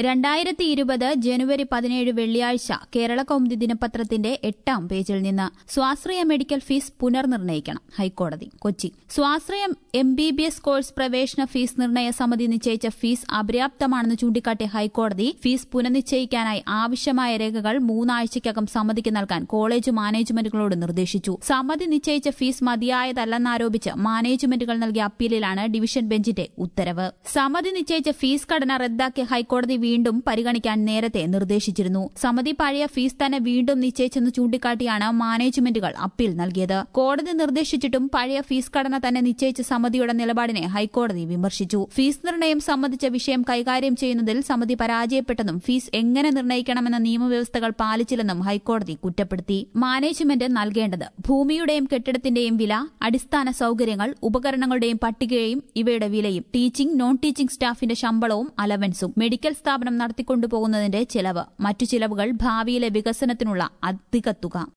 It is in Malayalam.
രണ്ടായിരത്തി ഇരുപത് ജനുവരി പതിനേഴ് വെള്ളിയാഴ്ച കേരള കൗമുദി ദിനപത്രത്തിന്റെ എട്ടാം പേജിൽ നിന്ന് സ്വാശ്രയ മെഡിക്കൽ ഫീസ് പുനർനിർണയിക്കണം ഹൈക്കോടതി കൊച്ചി സ്വാശ്രയ M B B S course പ്രവേശന ഫീസ് നിർണയ സമിതി നിശ്ചയിച്ച ഫീസ് അപര്യാപ്തമാണെന്ന് ചൂണ്ടിക്കാട്ടിയ ഹൈക്കോടതി ഫീസ് പുനർനിശ്ചയിക്കാനായി ആവശ്യമായ രേഖകൾ മൂന്നാഴ്ചയ്ക്കകം സമിതിക്ക് നൽകാൻ കോളേജ് മാനേജ്മെന്റുകളോട് നിർദ്ദേശിച്ചു സമിതി നിശ്ചയിച്ച ഫീസ് മതിയായതല്ലെന്നാരോപിച്ച് മാനേജ്മെന്റുകൾ നൽകിയ അപ്പീലിലാണ് ഡിവിഷൻ ബെഞ്ചിന്റെ ഉത്തരവ് സമിതി നിശ്ചയിച്ച ഫീസ് ഘടന റദ്ദാക്കിയ ഹൈക്കോടതി വീണ്ടും പരിഗണിക്കാൻ നേരത്തെ നിർദ്ദേശിച്ചിരുന്നു സമിതി പഴയ ഫീസ് തന്നെ വീണ്ടും നിശ്ചയിച്ചെന്ന് ചൂണ്ടിക്കാട്ടിയാണ് മാനേജ്മെന്റുകൾ അപ്പീൽ നൽകിയത് കോടതി നിർദ്ദേശിച്ചിട്ടും പഴയ ഫീസ് ഘടന തന്നെ നിശ്ചയിച്ച സമിതിയുടെ നിലപാടിനെ ഹൈക്കോടതി വിമർശിച്ചു ഫീസ് നിർണയം സംബന്ധിച്ച വിഷയം കൈകാര്യം ചെയ്യുന്നതിൽ സമിതി പരാജയപ്പെട്ടെന്നും ഫീസ് എങ്ങനെ നിർണ്ണയിക്കണമെന്ന നിയമവ്യവസ്ഥകൾ പാലിച്ചില്ലെന്നും ഹൈക്കോടതി കുറ്റപ്പെടുത്തി മാനേജ്മെന്റ് നൽകേണ്ടത് ഭൂമിയുടെയും കെട്ടിടത്തിന്റെയും വില അടിസ്ഥാന സൌകര്യങ്ങൾ ഉപകരണങ്ങളുടെയും പട്ടികയും ഇവയുടെ വിലയും ടീച്ചിംഗ് നോൺ ടീച്ചിംഗ് സ്റ്റാഫിന്റെ ശമ്പളവും അലവൻസും മെഡിക്കൽ സ്ഥാപനം നടത്തിക്കൊണ്ടുപോകുന്നതിന്റെ ചെലവ് മറ്റു ചിലവുകൾ ഭാവിയിലെ വികസനത്തിനുള്ള അധിക തുക